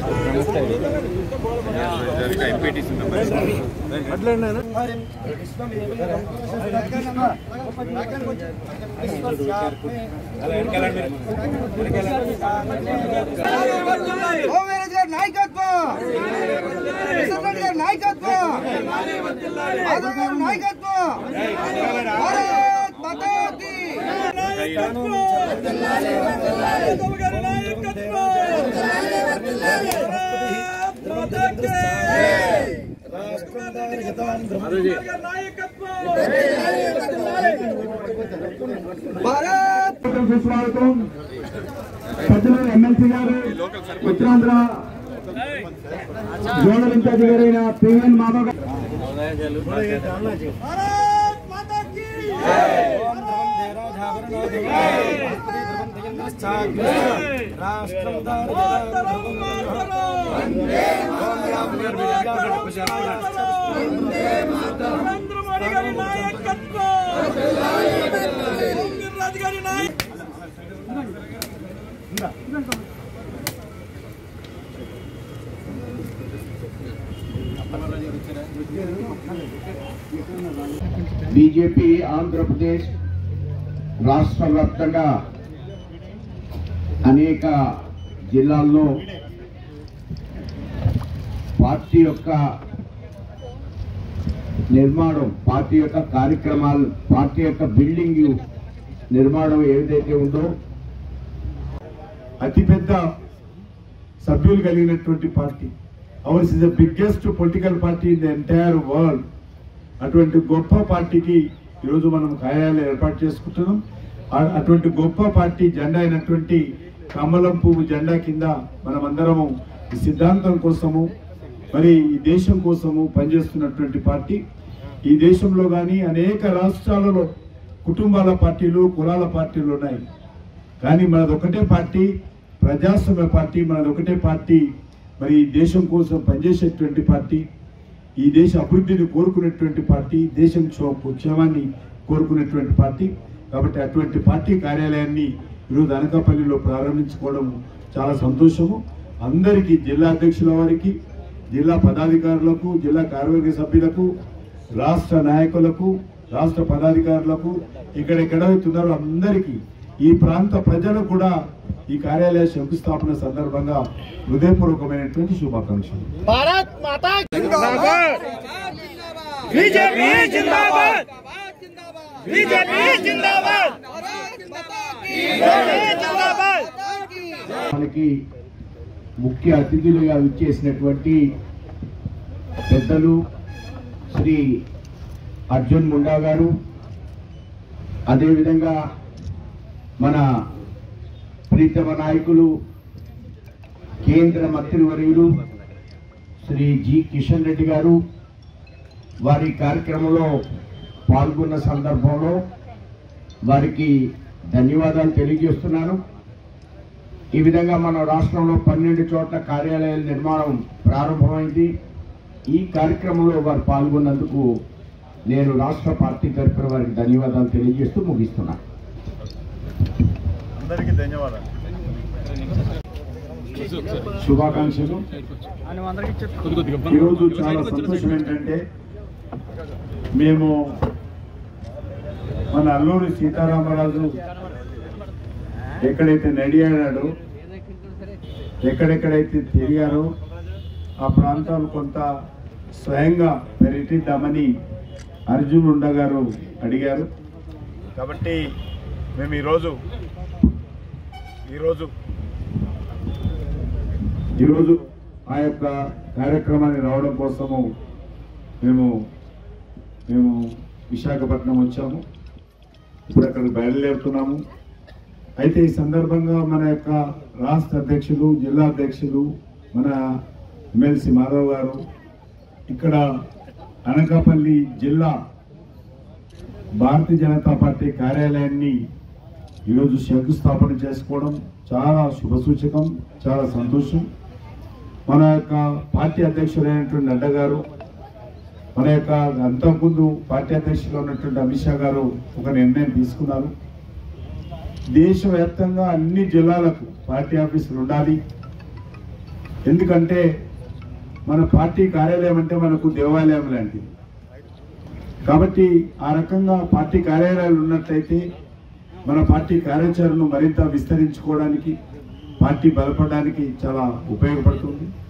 ఓవైరస్ గారి నాయకత్వం విశ్వనాథ్ గారి నాయకత్వం మాధవ్ గారి నాయకత్వం భారత్ మాతా కీ భారత్ సుస్వాగతం పెద్దలు ఎమ్మెల్సీ గారు ఉత్తరాంధ్ర జోనల్ ఇన్ఛార్జి గారైన పిఎన్ మాధవ్ గారు భారత్ మాతా కీ నరేంద్ర మోడీ గారి నాయకత్వం రాజు గారి నాయకత్వం బీజేపీ ఆంధ్రప్రదేశ్ రాష్ట్ర వ్యాప్తంగా అనేక జిల్లాల్లో పార్టీ యొక్క నిర్మాణం పార్టీ యొక్క కార్యక్రమాలు పార్టీ యొక్క బిల్డింగ్ నిర్మాణం ఏదైతే ఉందో అతిపెద్ద సభ్యులు కలిగినటువంటి party ours is the biggest political party in the entire world అటువంటి గొప్ప పార్టీకి ఈరోజు మనం కార్యాలయం ఏర్పాటు చేసుకుంటున్నాం ఆ- అటువంటి గొప్ప పార్టీ జెండా అయినటువంటి కమలం పువ్వు జెండా కింద మనమందరము ఈ సిద్ధాంతం కోసము మరి ఈ దేశం కోసము పనిచేస్తున్నటువంటి పార్టీ ఈ దేశంలో కానీ అనేక రాష్ట్రాలలో కుటుంబాల పార్టీలు కులాల పార్టీలు ఉన్నాయి కానీ మనది ఒకటే పార్టీ ప్రజాస్వామ్య పార్టీ మనది ఒకటే పార్టీ మరి ఈ దేశం కోసం పనిచేసేటువంటి పార్టీ ఈ దేశ అభివృద్ధిని కోరుకునేటువంటి పార్టీ దేశం క్షో- క్షేమాన్ని కోరుకునేటువంటి పార్టీ కాబట్టి అటువంటి పార్టీ కార్యాలయాన్ని ఈరోజు అనకాపల్లిలో ప్రారంభించుకోవడం చాలా సంతోషము అందరికీ జిల్లా అధ్యక్షుల వారికి జిల్లా పదాధికారులకు జిల్లా కార్యవర్గ సభ్యులకు రాష్ట్ర నాయకులకు రాష్ట్ర పదాధికారులకు ఇక్కడ ఎక్కడైతున్నారో అందరికీ ఈ ప్రాంత ప్రజలకు కూడా ఈ కార్యాలయ శంకుస్థాపన సందర్భంగా హృదయపూర్వకమైనటువంటి శుభాకాంక్షలు భారత్ మాతా జిందాబాద్ బీజేపీ జిందాబాద్ బీజేపీ జిందాబాద్ జిందాబాద్ మనకి ముఖ్య అతిథులుగా విచ్చేసినటువంటి పెద్దలు శ్రీ అర్జున్ ముండా గారు అదేవిధంగా మన ప్రీతమ నాయకులు కేంద్ర మంత్రివర్యులు శ్రీ జి కిషన్ రెడ్డి గారు వారి కార్యక్రమంలో పాల్గొన్న సందర్భంలో వారికి ధన్యవాదాలు తెలియజేస్తున్నాను ఈ విధంగా మన రాష్ట్రంలో పన్నెండు చోట్ల కార్యాలయాల నిర్మాణం ప్రారంభమైంది ఈ కార్యక్రమంలో వారు పాల్గొన్నందుకు నేను రాష్ట్ర పార్టీ తరఫున వారికి ధన్యవాదాలు తెలియజేస్తూ ముగిస్తున్నాను అందరికీ ధన్యవాదాలు శుభాకాంక్షలు ఈరోజు చాలా సంతోషం ఏంటంటే మేము మన అల్లూరి సీతారామరాజు ఎక్కడైతే నడియాడాడో ఎక్కడెక్కడైతే తిరిగారో ఆ ప్రాంతాలు కొంత స్వయంగా పర్యటిద్దామని అర్జున్ ఉండ గారు అడిగారు కాబట్టి మేము ఈరోజు ఈరోజు ఈరోజు ఆ యొక్క కార్యక్రమాన్ని రావడం కోసము మేము మేము విశాఖపట్నం వచ్చాము ఇప్పుడు అక్కడికి బయలుదేరుతున్నాము అయితే ఈ సందర్భంగా మన యొక్క రాష్ట్ర అధ్యక్షులు జిల్లా అధ్యక్షులు మన ఎమ్మెల్సీ మాధవ్ గారు ఇక్కడ అనకాపల్లి జిల్లా భారతీయ జనతా పార్టీ కార్యాలయాన్ని ఈరోజు శంకుస్థాపన చేసుకోవడం చాలా శుభసూచకం చాలా సంతోషం మన యొక్క పార్టీ అధ్యక్షుడైనటువంటి నడ్డా గారు మన యొక్క అంతకుముందు పార్టీ అధ్యక్షులు ఉన్నటువంటి అమిత్ షా గారు ఒక నిర్ణయం తీసుకున్నారు దేశవ్యాప్తంగా అన్ని జిల్లాలకు పార్టీ ఆఫీసులు ఉండాలి ఎందుకంటే మన పార్టీ కార్యాలయం అంటే మనకు దేవాలయం లాంటిది కాబట్టి ఆ రకంగా పార్టీ కార్యాలయాలు ఉన్నట్లయితే మన పార్టీ కార్యాచరణను మరింత విస్తరించుకోవడానికి పార్టీ బలపడడానికి చాలా ఉపయోగపడుతుంది